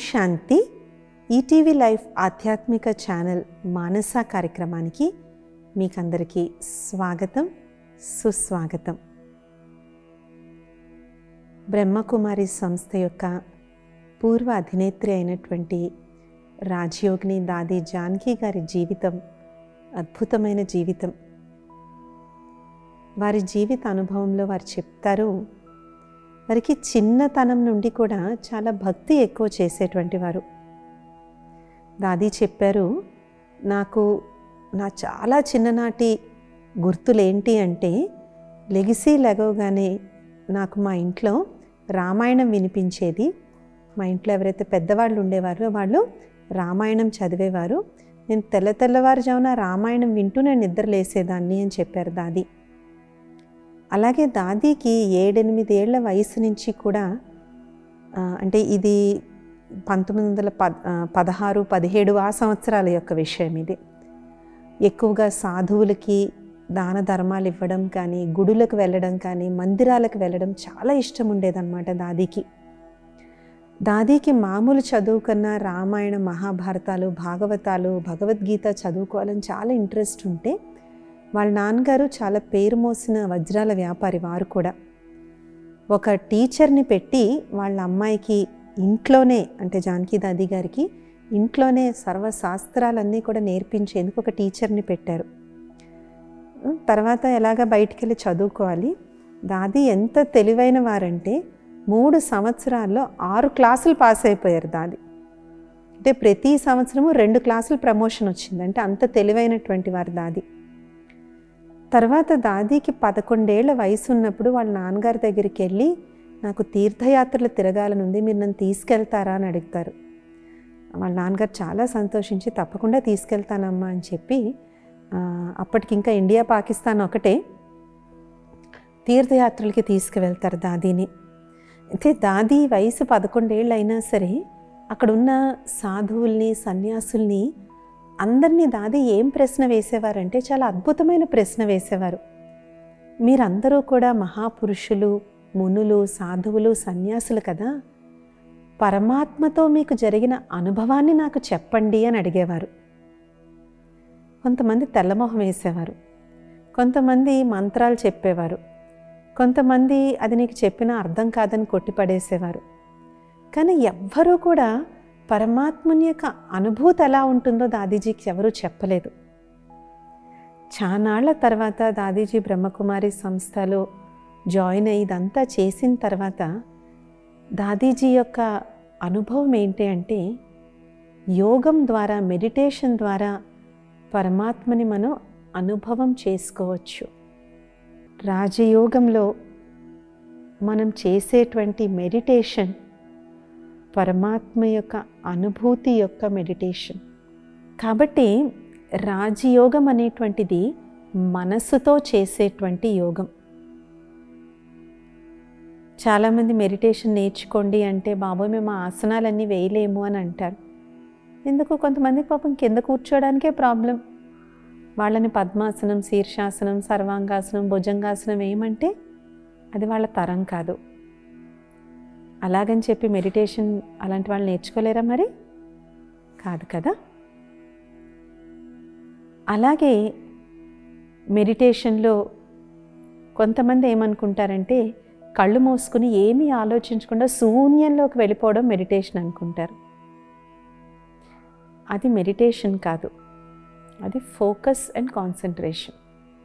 శాంతి ETV life ఆధ్యాత్మిక channel Manasa కార్యక్రమానికి మీకందరికీ స్వాగతం సుస్వాగతం బ్రహ్మకుమారి సంస్థ యొక్క పూర్వ అధినేత్రి అయినటువంటి రాజయోగిని దాది జానకి గారి జీవితం అద్భుతమైన జీవితం వారి జీవిత అనుభవంలో వారు చెప్తారు వారికి చిన్నతనం నుండి కూడా చాలా భక్తి ఎక్కువ చేసేటువంటి వారు దాది చెప్పారు నాకు నా చాలా చిన్ననాటి గుర్తులేంటి అంటే లెగిసి లెగవగానే నాకు మా ఇంట్లో రామాయణం వినిపించేది మా ఇంట్లో ఎవరైతే పెద్దవాళ్ళు ఉండేవారో వాళ్ళు రామాయణం చదివేవారు నేను తెల్ల తెల్లవారుజామున రామాయణం వింటూ నేను నిద్ర లేసేదాన్ని అని చెప్పారు దాది అలాగే దాదీకి ఏడెనిమిది ఏళ్ల వయసు నుంచి కూడా ఆ, అంటే ఇది పంతొమ్మిది వందల పద్ ఆ, పదహారు పదిహేడు ఆ సంవత్సరాల యొక్క విషయం ఇది ఎక్కువగా సాధువులకి దాన ధర్మాలు ఇవ్వడం కానీ గుడులకు వెళ్ళడం కానీ మందిరాలకు వెళ్ళడం చాలా ఇష్టం ఉండేదన్నమాట దాదీకి దాదీకి మామూలు చదువు కన్నా రామాయణ మహాభారతాలు భాగవతాలు భగవద్గీత చదువుకోవాలని చాలా ఇంట్రెస్ట్ ఉంటే వాళ్ళ నాన్నగారు చాలా పేరు మోసిన వజ్రాల వ్యాపారి వారు కూడా ఒక టీచర్ని పెట్టి వాళ్ళ అమ్మాయికి ఇంట్లోనే అంటే జానకి దాది గారికి ఇంట్లోనే సర్వశాస్త్రాలన్నీ కూడా నేర్పించేందుకు ఒక టీచర్ని పెట్టారు తర్వాత ఎలాగ బయటికి వెళ్ళి చదువుకోవాలి దాది ఎంత తెలివైన వారంటే మూడు సంవత్సరాల్లో ఆరు క్లాసులు పాస్ అయిపోయారు దాది అంటే ప్రతి సంవత్సరము రెండు క్లాసులు ప్రమోషన్ వచ్చింది అంటే అంత తెలివైనటువంటి వారు దాది తర్వాత దాదీకి పదకొండేళ్ల వయసు ఉన్నప్పుడు వాళ్ళ నాన్నగారి దగ్గరికి వెళ్ళి నాకు తీర్థయాత్రలు తిరగాలనుంది మీరు నన్ను తీసుకెళ్తారా అని అడుగుతారు వాళ్ళ నాన్నగారు చాలా సంతోషించి తప్పకుండా తీసుకెళ్తానమ్మా అని చెప్పి ఆ, అప్పటికి ఇంకా ఇండియా పాకిస్తాన్ ఒకటే తీర్థయాత్రలకి తీసుకువెళ్తారు దాదీని అయితే దాది వయసు పదకొండేళ్ళు అయినా సరే అక్కడ ఉన్న సాధువుల్ని సన్యాసుల్ని అందరినీ దాది ఏం ప్రశ్న వేసేవారంటే చాలా అద్భుతమైన ప్రశ్న వేసేవారు మీరందరూ కూడా మహాపురుషులు మునులు సాధువులు సన్యాసులు కదా పరమాత్మతో మీకు జరిగిన అనుభవాన్ని నాకు చెప్పండి అని అడిగేవారు కొంతమంది తెల్లమొహం వేసేవారు కొంతమంది మంత్రాలు చెప్పేవారు కొంతమంది అది నీకు చెప్పినా అర్థం కాదని కొట్టిపడేసేవారు కానీ ఎవ్వరూ కూడా పరమాత్మని యొక్క అనుభూతి ఎలా ఉంటుందో దాదీజీకి ఎవరూ చెప్పలేదు చానాళ్ల తర్వాత దాదీజీ బ్రహ్మకుమారి సంస్థలో జాయిన్ అయ్యి ఇదంతా చేసిన తర్వాత దాదీజీ యొక్క అనుభవం ఏంటి అంటే యోగం ద్వారా మెడిటేషన్ ద్వారా పరమాత్మని మనం అనుభవం చేసుకోవచ్చు రాజయోగంలో మనం చేసేటువంటి మెడిటేషన్ పరమాత్మ యొక్క అనుభూతి యొక్క మెడిటేషన్ కాబట్టి రాజయోగం అనేటువంటిది మనసుతో చేసేటువంటి యోగం చాలామంది మెడిటేషన్ నేర్చుకోండి అంటే బాబోయ్ మేము ఆ ఆసనాలన్నీ వేయలేము అని అంటారు ఎందుకు కొంతమందికి పాపం కింద కూర్చోవడానికే ప్రాబ్లం వాళ్ళని పద్మాసనం శీర్షాసనం సర్వాంగాసనం భుజంగాసనం ఏమంటే అది వాళ్ళ తరం కాదు అలాగని చెప్పి మెడిటేషన్ అలాంటి వాళ్ళు నేర్చుకోలేరా మరి కాదు కదా అలాగే మెడిటేషన్లో కొంతమంది ఏమనుకుంటారంటే కళ్ళు మూసుకుని ఏమీ ఆలోచించకుండా శూన్యంలోకి వెళ్ళిపోవడం మెడిటేషన్ అనుకుంటారు అది మెడిటేషన్ కాదు అది ఫోకస్ అండ్ కాన్సన్ట్రేషన్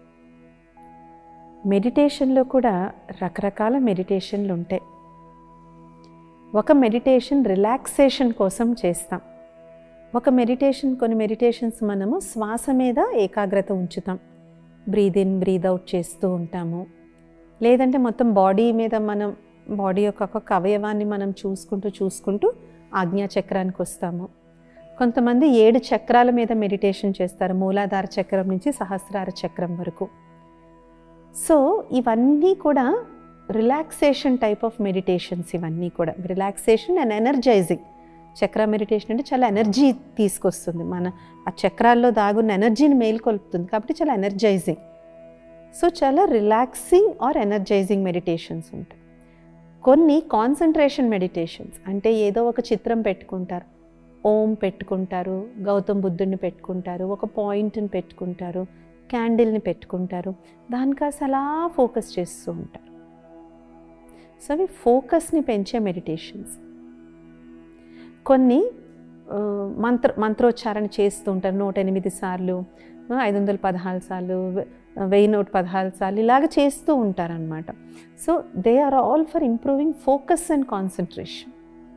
మెడిటేషన్లో కూడా రకరకాల మెడిటేషన్లు ఉంటాయి ఒక మెడిటేషన్ రిలాక్సేషన్ కోసం చేస్తాం ఒక మెడిటేషన్ కొన్ని మెడిటేషన్స్ మనము శ్వాస మీద ఏకాగ్రత ఉంచుతాం బ్రీద్ ఇన్ బ్రీద్ అవుట్ చేస్తూ ఉంటాము లేదంటే మొత్తం బాడీ మీద మనం బాడీ యొక్క ఒక్కొక్క అవయవాన్ని మనం చూసుకుంటూ చూసుకుంటూ ఆజ్ఞా చక్రానికి వస్తాము కొంతమంది ఏడు చక్రాల మీద మెడిటేషన్ చేస్తారు మూలాధార చక్రం నుంచి సహస్రార చక్రం వరకు సో ఇవన్నీ కూడా రిలాక్సేషన్ టైప్ ఆఫ్ మెడిటేషన్స్ ఇవన్నీ కూడా relaxation and energising chakra meditation అంటే చాలా ఎనర్జీ తీసుకొస్తుంది మన ఆ చక్రాల్లో దాగున్న ఎనర్జీని మేల్కొల్పుతుంది కాబట్టి చాలా ఎనర్జైజింగ్ సో చాలా రిలాక్సింగ్ ఆర్ ఎనర్జైజింగ్ మెడిటేషన్స్ ఉంటాయి కొన్ని కాన్సన్ట్రేషన్ మెడిటేషన్స్ అంటే ఏదో ఒక చిత్రం పెట్టుకుంటారు ఓం పెట్టుకుంటారు గౌతమ్ బుద్ధుడిని పెట్టుకుంటారు ఒక పాయింట్ని పెట్టుకుంటారు క్యాండిల్ని పెట్టుకుంటారు దానికాస అలా ఫోకస్ చేస్తూ ఉంటారు సో అవి ఫోకస్ని పెంచే మెడిటేషన్స్ కొన్ని ఆ, మంత్ర మంత్రోచ్చారణ చేస్తూ ఉంటారు నూట ఎనిమిది సార్లు ఆ, ఐదు వందల పదహారు సార్లు వె- వెయ్యి నూట పదహారు సార్లు ఇలాగ చేస్తూ ఉంటారనమాట so they are all for improving focus and concentration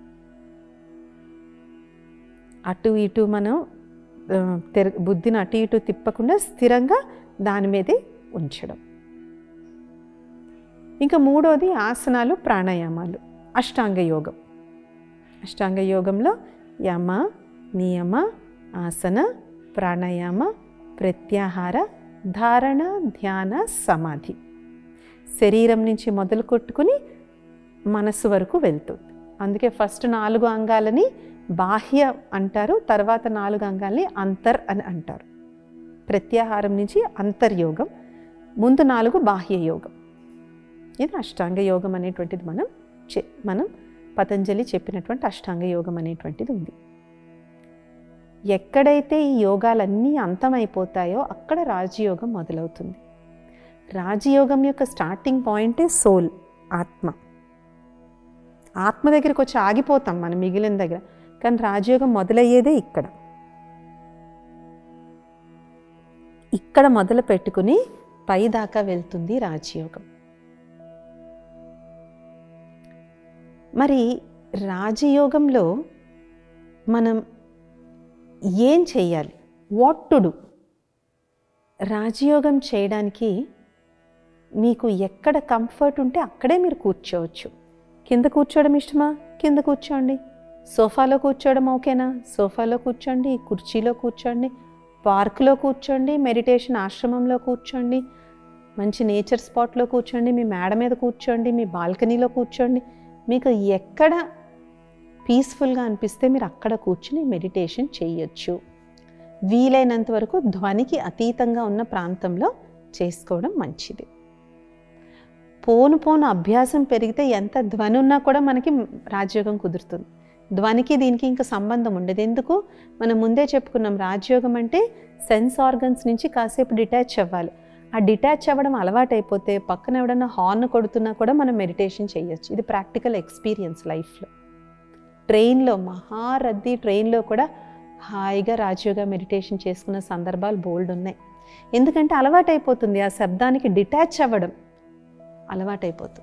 అటు ఇటు మనం ఆ, తెర బుద్ధిని అటు ఇటు తిప్పకుండా స్థిరంగా దాని మీదే ఉంచడం ఇంకా మూడోది ఆసనాలు ప్రాణాయామాలు అష్టాంగ యోగం అష్టాంగ యోగంలో యమ నియమ ఆసన ప్రాణాయామ ప్రత్యాహార ధారణ ధ్యాన సమాధి శరీరం నుంచి మొదలు కొట్టుకుని మనస్సు వరకు వెళ్తుంది అందుకే ఫస్ట్ నాలుగు అంగాలని బాహ్య అంటారు తర్వాత నాలుగు అంగాల్ని అంతర్ అని అంటారు ప్రత్యాహారం నుంచి అంతర్యోగం ముందు నాలుగు బాహ్య యోగం ఇది అష్టాంగ యోగం అనేటువంటిది మనం చె మనం పతంజలి చెప్పినటువంటి అష్టాంగ యోగం అనేటువంటిది ఉంది ఎక్కడైతే ఈ యోగాలన్నీ అంతమైపోతాయో అక్కడ రాజయోగం మొదలవుతుంది రాజయోగం యొక్క స్టార్టింగ్ పాయింటే సోల్ ఆత్మ ఆత్మ దగ్గరికి వచ్చి ఆగిపోతాం మనం మిగిలిన దగ్గర కానీ రాజయోగం మొదలయ్యేదే ఇక్కడ ఇక్కడ మొదలు పెట్టుకుని పై దాకా వెళ్తుంది రాజయోగం మరి రాజయోగంలో మనం ఏం చేయాలి వాట్ టు డూ రాజయోగం చేయడానికి మీకు ఎక్కడ కంఫర్ట్ ఉంటే అక్కడే మీరు కూర్చోవచ్చు కింద కూర్చోవడం ఇష్టమా కింద కూర్చోండి సోఫాలో కూర్చోవడం ఓకేనా సోఫాలో కూర్చోండి కుర్చీలో కూర్చోండి పార్క్లో కూర్చోండి మెడిటేషన్ ఆశ్రమంలో కూర్చోండి మంచి నేచర్ స్పాట్లో కూర్చోండి మీ మేడ మీద కూర్చోండి మీ బాల్కనీలో కూర్చోండి మీకు ఎక్కడ పీస్ఫుల్గా అనిపిస్తే మీరు అక్కడ కూర్చుని మెడిటేషన్ చేయొచ్చు వీలైనంత వరకు ధ్వనికి అతీతంగా ఉన్న ప్రాంతంలో చేసుకోవడం మంచిది పోను పోను అభ్యాసం పెరిగితే ఎంత ధ్వని ఉన్నా కూడా మనకి రాజయోగం కుదురుతుంది ధ్వనికి దీనికి ఇంకా సంబంధం ఉండదు ఎందుకు మనం ముందే చెప్పుకున్నాం రాజయోగం అంటే సెన్స్ ఆర్గన్స్ నుంచి కాసేపు డిటాచ్ అవ్వాలి ఆ డిటాచ్ అవ్వడం అలవాటైపోతే పక్కన ఎవడన్నా హార్న్ కొడుతున్నా కూడా మనం మెడిటేషన్ చేయొచ్చు ఇది ప్రాక్టికల్ ఎక్స్పీరియన్స్ లైఫ్లో ట్రైన్లో మహారద్దీ ట్రైన్లో కూడా హాయిగా రాజయోగా మెడిటేషన్ చేసుకున్న సందర్భాలు బోల్డ్ ఉన్నాయి ఎందుకంటే అలవాటైపోతుంది ఆ శబ్దానికి డిటాచ్ అవ్వడం అలవాటైపోతుంది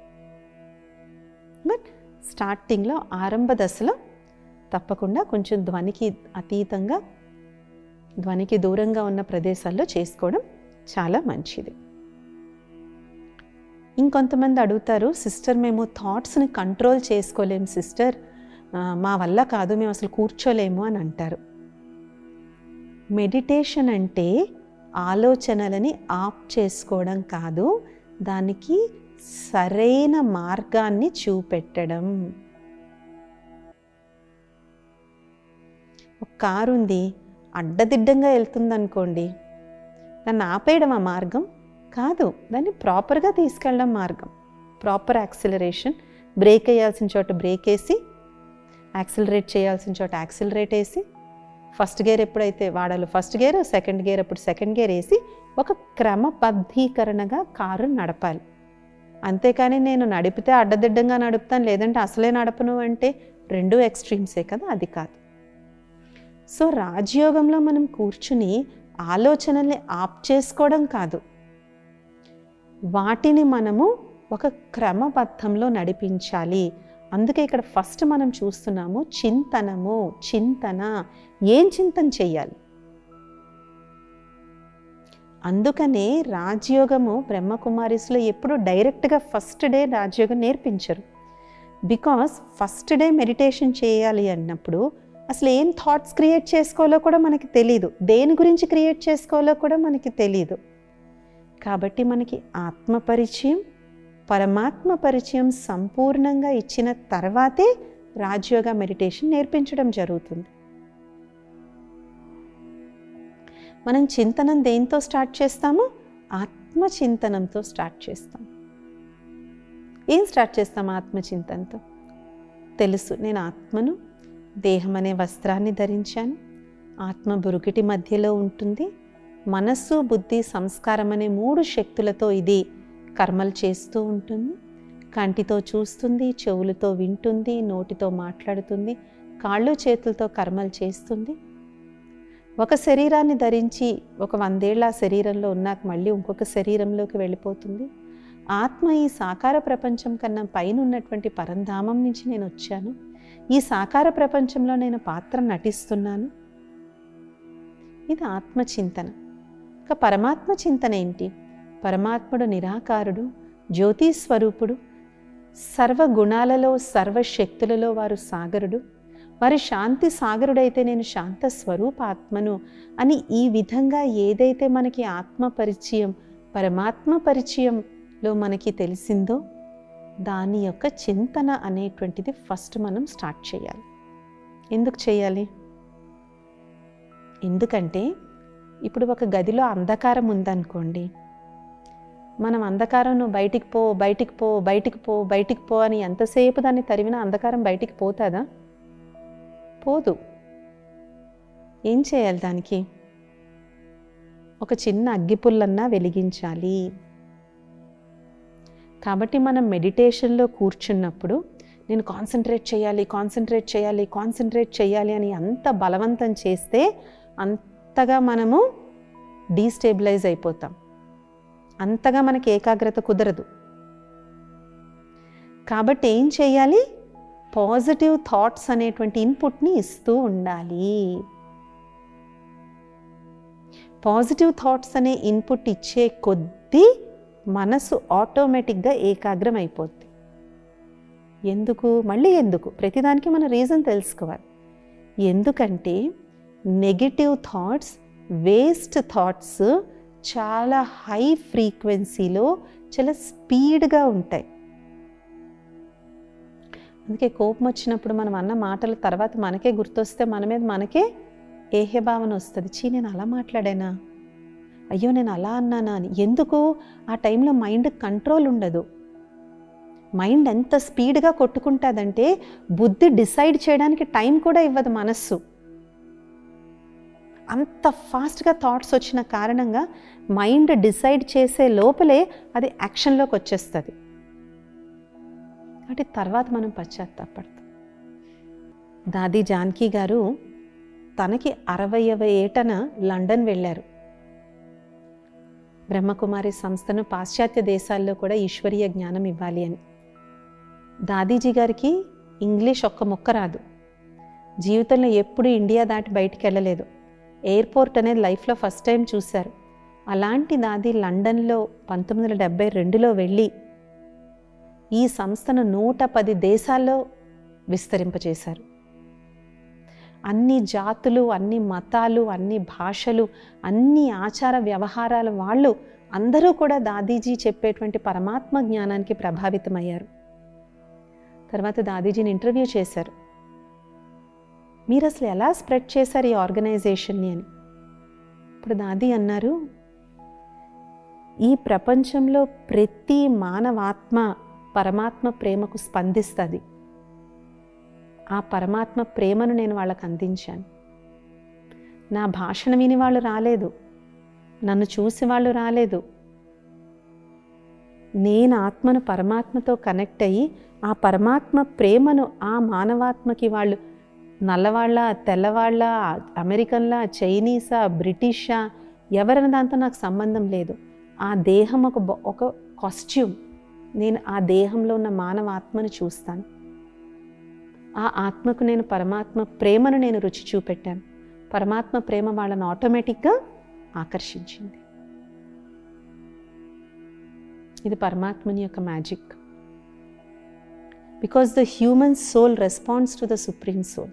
బట్ స్టార్టింగ్లో ఆరంభ దశలో తప్పకుండా కొంచెం ధ్వనికి అతీతంగా ధ్వనికి దూరంగా ఉన్న ప్రదేశాల్లో చేసుకోవడం చాలా మంచిది ఇంకొంతమంది అడుగుతారు సిస్టర్ మేము థాట్స్ని కంట్రోల్ చేసుకోలేము సిస్టర్ ఆ, మా వల్ల కాదు మేము అసలు కూర్చోలేము అని అంటారు మెడిటేషన్ అంటే ఆలోచనలని ఆప్ చేసుకోవడం కాదు దానికి సరైన మార్గాన్ని చూపెట్టడం ఒక కారు ఉంది అడ్డదిడ్డంగా వెళ్తుంది అనుకోండి దాన్ని ఆపేయడం ఆ మార్గం కాదు దాన్ని ప్రాపర్గా తీసుకెళ్ళడం మార్గం ప్రాపర్ యాక్సిలరేషన్ బ్రేక్ వేయాల్సిన చోట బ్రేక్ వేసి యాక్సిలరేట్ చేయాల్సిన చోట యాక్సిలరేట్ వేసి ఫస్ట్ గేర్ ఎప్పుడైతే వాడాలో ఫస్ట్ గేర్ సెకండ్ గేర్ అప్పుడు సెకండ్ గేర్ వేసి ఒక క్రమబద్ధీకరణగా కారు నడపాలి అంతేకాని నేను నడిపితే అడ్డదిడ్డంగా నడుపుతాను లేదంటే అసలే నడపను అంటే రెండు ఎక్స్ట్రీమ్సే కదా అది కాదు సో రాజయోగంలో మనం కూర్చుని ఆలోచనల్ని ఆప్ చేసుకోవడం కాదు వాటిని మనము ఒక క్రమబద్ధంలో నడిపించాలి అందుకే ఇక్కడ ఫస్ట్ మనం చూస్తున్నాము చింతనము చింతన ఏం చింతన చెయ్యాలి అందుకనే రాజయోగము బ్రహ్మకుమారిస్లో ఎప్పుడు డైరెక్ట్గా ఫస్ట్ డే రాజయోగం నేర్పించరు బికాస్ ఫస్ట్ డే మెడిటేషన్ చేయాలి అన్నప్పుడు అసలు ఏం థాట్స్ క్రియేట్ చేసుకోవాలో కూడా మనకి తెలియదు దేని గురించి క్రియేట్ చేసుకోవాలో కూడా మనకి తెలియదు కాబట్టి మనకి ఆత్మ పరిచయం పరమాత్మ పరిచయం సంపూర్ణంగా ఇచ్చిన తర్వాతే రాజయోగ మెడిటేషన్ నేర్పించడం జరుగుతుంది మనం చింతనం దేంతో స్టార్ట్ చేస్తాము ఆత్మ చింతనంతో స్టార్ట్ చేస్తాం ఏం స్టార్ట్ చేస్తాం ఆత్మచింతనతో తెలుసు నేను ఆత్మను దేహం అనే వస్త్రాన్ని ధరించాను ఆత్మ బురుకిటి మధ్యలో ఉంటుంది మనస్సు బుద్ధి సంస్కారం అనే మూడు శక్తులతో ఇది కర్మలు చేస్తూ ఉంటుంది కంటితో చూస్తుంది చెవులతో వింటుంది నోటితో మాట్లాడుతుంది కాళ్ళు చేతులతో కర్మలు చేస్తుంది ఒక శరీరాన్ని ధరించి ఒక వందేళ్ల ఆ శరీరంలో ఉన్నాక మళ్ళీ ఇంకొక శరీరంలోకి వెళ్ళిపోతుంది ఆత్మ ఈ సాకార ప్రపంచం కన్నా పైన ఉన్నటువంటి పరంధామం నుంచి నేను వచ్చాను ఈ సాకార ప్రపంచంలో నేను పాత్ర నటిస్తున్నాను ఇది ఆత్మచింతన ఇక పరమాత్మ చింతన ఏంటి పరమాత్ముడు నిరాకారుడు జ్యోతి స్వరూపుడు సర్వ గుణాలలో సర్వశక్తులలో వారు సాగరుడు వారి శాంతి సాగరుడైతే నేను శాంత స్వరూపాత్మను అని ఈ విధంగా ఏదైతే మనకి ఆత్మ పరిచయం పరమాత్మ పరిచయంలో మనకి తెలిసిందో దాని యొక్క చింతన అనేటువంటిది ఫస్ట్ మనం స్టార్ట్ చేయాలి ఎందుకు చేయాలి ఎందుకంటే ఇప్పుడు ఒక గదిలో అంధకారం ఉందనుకోండి మనం అంధకారం నువ్వు బయటికి పో బయటికి పో బయటికి పో బయటికి పో అని ఎంతసేపు దాన్ని తరిమినా అంధకారం బయటికి పోతుందా పోదు ఏం చేయాలి దానికి ఒక చిన్న అగ్గిపుల్లన్నా వెలిగించాలి కాబట్టి మనం మెడిటేషన్లో కూర్చున్నప్పుడు నేను కాన్సన్ట్రేట్ చేయాలి కాన్సన్ట్రేట్ చేయాలి కాన్సన్ట్రేట్ చేయాలి అని అంత బలవంతం చేస్తే అంతగా మనము డీస్టేబిలైజ్ అయిపోతాం అంతగా మనకి ఏకాగ్రత కుదరదు కాబట్టి ఏం చేయాలి పాజిటివ్ థాట్స్ అనేటువంటి ఇన్పుట్ని ఇస్తూ ఉండాలి పాజిటివ్ థాట్స్ అనే ఇన్పుట్ ఇచ్చే కొద్దీ మనసు ఆటోమేటిక్గా ఏకాగ్రం అయిపోద్ది ఎందుకు మళ్ళీ ఎందుకు ప్రతిదానికి మన రీజన్ తెలుసుకోవాలి ఎందుకంటే నెగిటివ్ థాట్స్ వేస్ట్ థాట్స్ చాలా హై ఫ్రీక్వెన్సీలో చాలా స్పీడ్గా ఉంటాయి అందుకే కోపం వచ్చినప్పుడు మనం అన్న మాటల తర్వాత మనకే గుర్తొస్తే మన మీద మనకే ఏహ్య భావన వస్తుంది చీ నేను అలా మాట్లాడానా అయ్యో నేను అలా అన్నానా అని ఎందుకు ఆ టైంలో మైండ్ కంట్రోల్ ఉండదు మైండ్ ఎంత స్పీడ్గా కొట్టుకుంటుందంటే బుద్ధి డిసైడ్ చేయడానికి టైం కూడా ఇవ్వదు మనస్సు అంత ఫాస్ట్గా థాట్స్ వచ్చిన కారణంగా మైండ్ డిసైడ్ చేసే లోపలే అది యాక్షన్లోకి వచ్చేస్తుంది కాబట్టి తర్వాత మనం పశ్చాత్తాపడతాం దాది జానకి గారు తనకి అరవైవ ఏటన లండన్ వెళ్ళారు బ్రహ్మకుమారి సంస్థను పాశ్చాత్య దేశాల్లో కూడా ఈశ్వరీయ జ్ఞానం ఇవ్వాలి అని దాదీజీ గారికి ఇంగ్లీష్ ఒక్క ముక్క రాదు జీవితంలో ఎప్పుడు ఇండియా దాటి బయటికి వెళ్ళలేదు ఎయిర్పోర్ట్ అనేది లైఫ్లో ఫస్ట్ టైం చూశారు అలాంటి దాది లండన్లో పంతొమ్మిది వందల డెబ్బై రెండులో వెళ్ళి ఈ సంస్థను నూట పది దేశాల్లో విస్తరింపచేశారు అన్ని జాతులు అన్ని మతాలు అన్ని భాషలు అన్ని ఆచార వ్యవహారాల వాళ్ళు అందరూ కూడా దాదీజీ చెప్పేటువంటి పరమాత్మ జ్ఞానానికి ప్రభావితమయ్యారు తర్వాత దాదీజీని ఇంటర్వ్యూ చేశారు మీరు అసలు ఎలా స్ప్రెడ్ చేశారు ఈ ఆర్గనైజేషన్ని అని ఇప్పుడు దాది అన్నారు ఈ ప్రపంచంలో ప్రతి మానవాత్మ పరమాత్మ ప్రేమకు స్పందిస్తుంది ఆ పరమాత్మ ప్రేమను నేను వాళ్ళకు అందించాను నా భాషణ విని వాళ్ళు రాలేదు నన్ను చూసి వాళ్ళు రాలేదు నేను ఆత్మను పరమాత్మతో కనెక్ట్ అయ్యి ఆ పరమాత్మ ప్రేమను ఆ మానవాత్మకి వాళ్ళు నల్లవాళ్ళ తెల్లవాళ్ళ అమెరికన్లా చైనీసా బ్రిటిషా ఎవరైనా దాంతో నాకు సంబంధం లేదు ఆ దేహం ఒక బొ- ఒక కాస్ట్యూమ్ నేను ఆ దేహంలో ఉన్న మానవ ఆత్మను చూస్తాను ఆ ఆత్మకు నేను పరమాత్మ ప్రేమను నేను రుచి చూపెట్టాను పరమాత్మ ప్రేమ వాళ్ళని ఆటోమేటిక్గా ఆకర్షించింది ఇది పరమాత్మని యొక్క magic because the human soul response to the supreme soul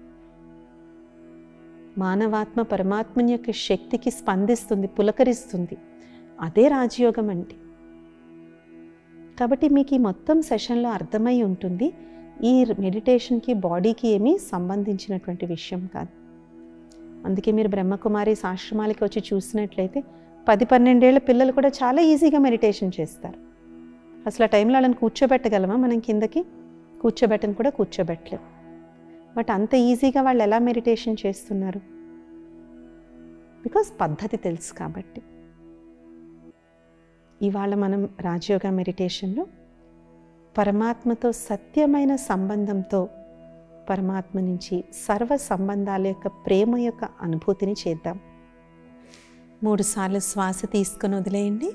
మానవాత్మ పరమాత్మని యొక్క శక్తికి స్పందిస్తుంది పులకరిస్తుంది అదే రాజయోగం అంటే కాబట్టి మీకు ఈ మొత్తం సెషన్లో అర్థమై ఉంటుంది ఈ మెడిటేషన్కి బాడీకి ఏమీ సంబంధించినటువంటి విషయం కాదు అందుకే మీరు బ్రహ్మకుమారి ఆశ్రమాలకి వచ్చి చూసినట్లయితే పది పన్నెండేళ్ల పిల్లలు కూడా చాలా ఈజీగా మెడిటేషన్ చేస్తారు అసలు ఆ టైంలో వాళ్ళని కూర్చోబెట్టగలమా మనం కిందకి కూర్చోబెట్టని కూడా కూర్చోబెట్టలేం బట్ అంత ఈజీగా వాళ్ళు ఎలా మెడిటేషన్ చేస్తున్నారు బికాస్ పద్ధతి తెలుసు కాబట్టి ఇవాళ మనం రాజయోగ మెడిటేషన్లో పరమాత్మతో సత్యమైన సంబంధంతో పరమాత్మ నుంచి సర్వ సంబంధాల యొక్క ప్రేమ యొక్క అనుభూతిని చేద్దాం మూడుసార్లు శ్వాస తీసుకొని వదిలేయండి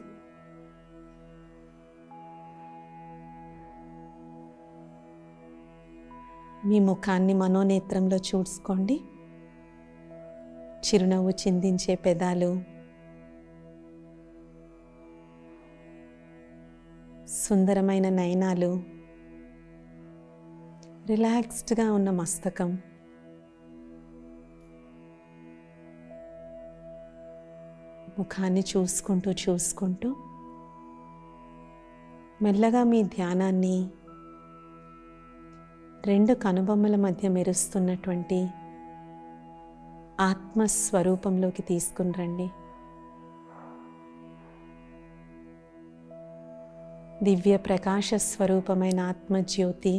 మీ ముఖాన్ని మనోనేత్రంలో చూసుకోండి చిరునవ్వు చిందించే పెదాలు సుందరమైన నయనాలు రిలాక్స్డ్గా ఉన్న మస్తకం ముఖాన్ని చూసుకుంటూ చూసుకుంటూ మెల్లగా మీ ధ్యానాన్ని రెండు కనుబొమ్మల మధ్య మెరుస్తున్నటువంటి ఆత్మస్వరూపంలోకి తీసుకుని రండి దివ్య ప్రకాశ స్వరూపమైన ఆత్మజ్యోతి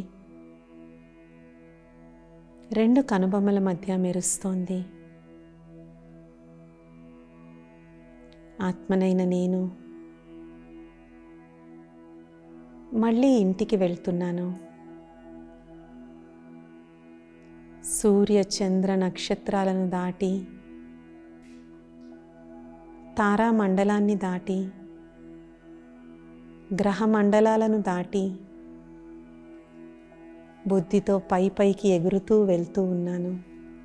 రెండు కనుబొమ్మల మధ్య మెరుస్తోంది ఆత్మనైన నేను మళ్ళీ ఇంటికి వెళ్తున్నాను సూర్య చంద్ర నక్షత్రాలను దాటి తారా మండలాన్ని దాటి గ్రహ మండలాలను దాటి బుద్ధితో పై పైకి ఎగురుతూ వెళ్తూ ఉన్నాను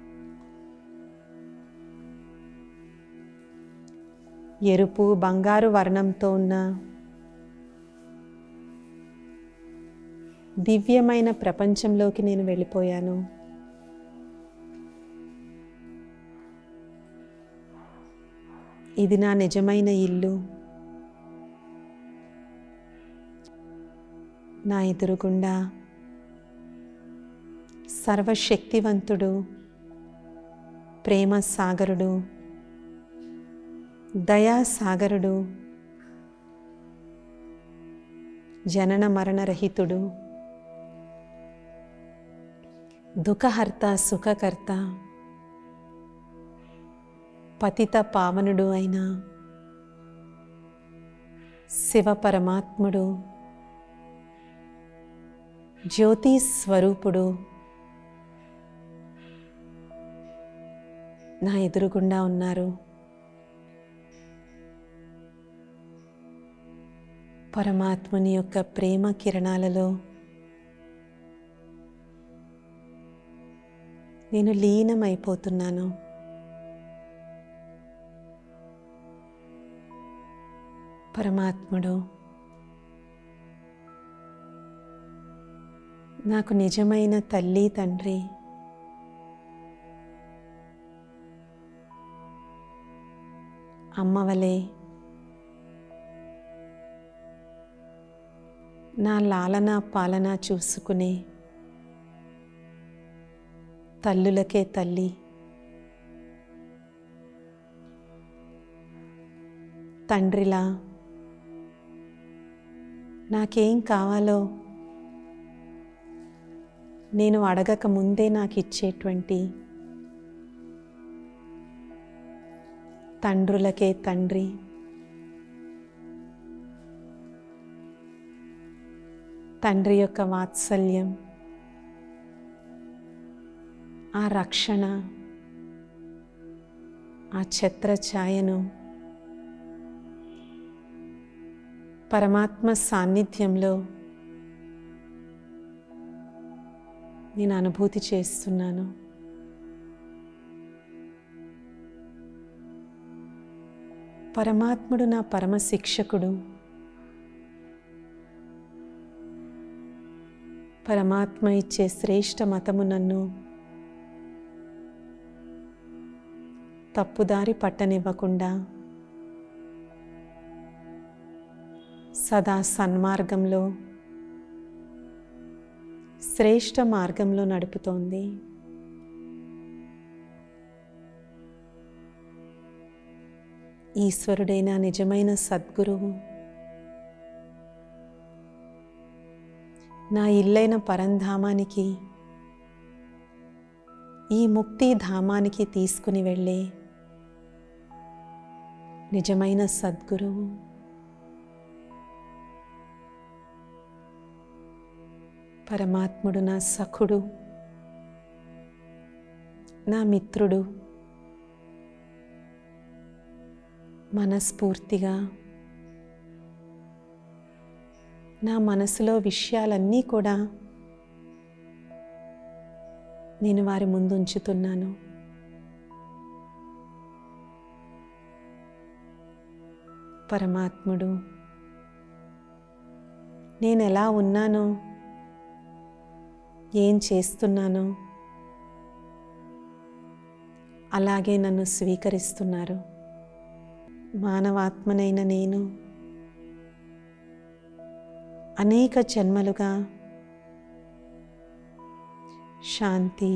ఎరుపు బంగారు వర్ణంతో ఉన్న దివ్యమైన ప్రపంచంలోకి నేను వెళ్ళిపోయాను ఇది నా నిజమైన ఇల్లు నా ఎదురుగుండా సర్వశక్తివంతుడు ప్రేమ సాగరుడు దయా సాగరుడు జనన మరణరహితుడు దుఃఖహర్త సుఖకర్త పతిత పావనుడు అయిన శివ పరమాత్ముడు జ్యోతి స్వరూపుడు నా ఎదురుగుండా ఉన్నారు పరమాత్ముని యొక్క ప్రేమ కిరణాలలో నేను లీనమైపోతున్నాను పరమాత్ముడు నాకు నిజమైన తల్లి తండ్రి అమ్మవలే నా లాలన పాలన చూసుకునే తల్లులకే తల్లి తండ్రిలా నాకేం కావాలో నేను అడగక ముందే నాకు ఇచ్చేటువంటి తండ్రులకే తండ్రి తండ్రి యొక్క వాత్సల్యం ఆ రక్షణ ఆ ఛత్ర ఛాయను పరమాత్మ సాన్నిధ్యంలో నేను అనుభూతి చేస్తున్నాను పరమాత్ముడు నా పరమ శిక్షకుడు పరమాత్మ ఇచ్చే శ్రేష్ఠ మతము నన్ను తప్పుదారి పట్టనివ్వకుండా సదా సన్మార్గంలో శ్రేష్ఠ మార్గంలో నడుపుతోంది ఈశ్వరుడైన నిజమైన సద్గురువు నా ఇల్లైన పరంధామానికి ఈ ముక్తి ధామానికి తీసుకుని వెళ్ళే నిజమైన సద్గురువు పరమాత్ముడు నా సఖుడు నా మిత్రుడు మనస్ఫూర్తిగా నా మనసులో విషయాలన్నీ కూడా నేను వారి ముందు ఉంచుతున్నాను పరమాత్ముడు నేను ఎలా ఉన్నానో ఏం చేస్తున్నానో అలాగే నన్ను స్వీకరిస్తున్నారు మానవాత్మనైన నేను అనేక జన్మలుగా శాంతి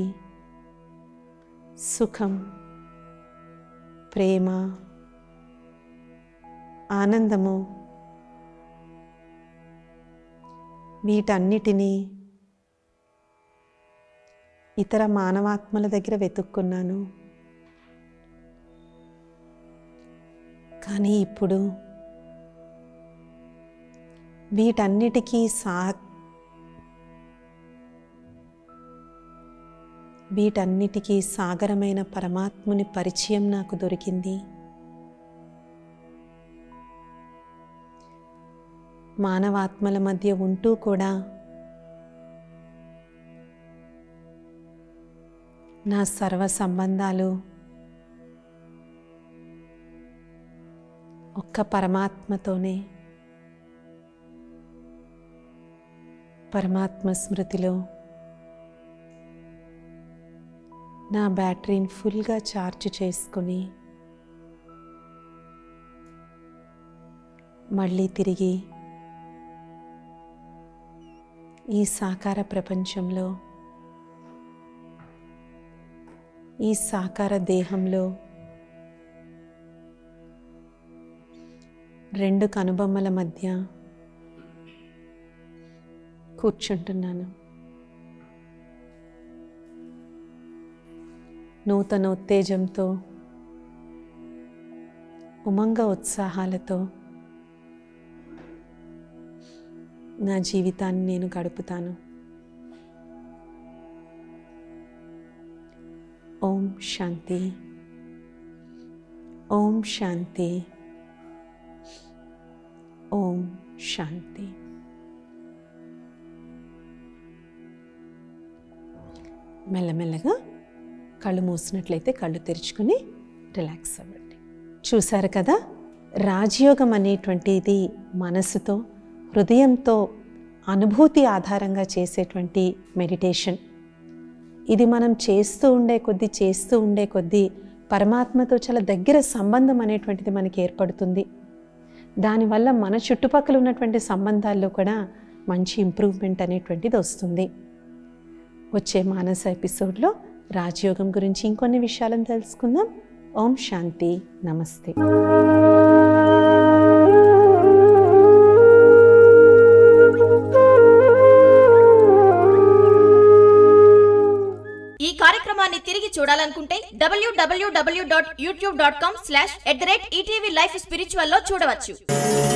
సుఖం ప్రేమ ఆనందము వీటన్నిటినీ ఇతర మానవాత్మల దగ్గర వెతుక్కున్నాను కానీ ఇప్పుడు వీటన్నిటికీ సా వీటన్నిటికీ సాగరమైన పరమాత్ముని పరిచయం నాకు దొరికింది మానవాత్మల మధ్య ఉంటూ కూడా నా సర్వ సంబంధాలు ఒక్క పరమాత్మతోనే పరమాత్మ స్మృతిలో నా బ్యాటరీని ఫుల్గా ఛార్జ్ చేసుకుని మళ్ళీ తిరిగి ఈ సాకార ప్రపంచంలో ఈ సాకార దేహంలో రెండు కనుబొమ్మల మధ్య కూర్చుంటున్నాను నూతన ఉత్తేజంతో ఉమంగ ఉత్సాహాలతో నా జీవితాన్ని నేను గడుపుతాను ఓం శాంతి ఓం శాంతి ఓం శాంతి మెల్లమెల్లగా కళ్ళు మూసినట్లయితే కళ్ళు తెరుచుకుని రిలాక్స్ అవ్వండి చూశారు కదా రాజయోగం అనేటువంటిది మనసుతో హృదయంతో అనుభూతి ఆధారంగా చేసేటువంటి మెడిటేషన్ ఇది మనం చేస్తూ ఉండే కొద్దీ చేస్తూ ఉండే కొద్దీ పరమాత్మతో చాలా దగ్గర సంబంధం అనేటువంటిది మనకి ఏర్పడుతుంది దానివల్ల మన చుట్టుపక్కల ఉన్నటువంటి సంబంధాల్లో కూడా మంచి ఇంప్రూవ్మెంట్ అనేటువంటిది వస్తుంది వచ్చే మానస ఎపిసోడ్లో రాజయోగం గురించి ఇంకొన్ని విషయాలను తెలుసుకుందాం ఓం శాంతి నమస్తే ఈ కార్యక్రమాన్ని తిరిగి చూడాలనుకుంటే W W W dot YouTube dot com slash at the rate ETV life spiritual లో చూడవచ్చు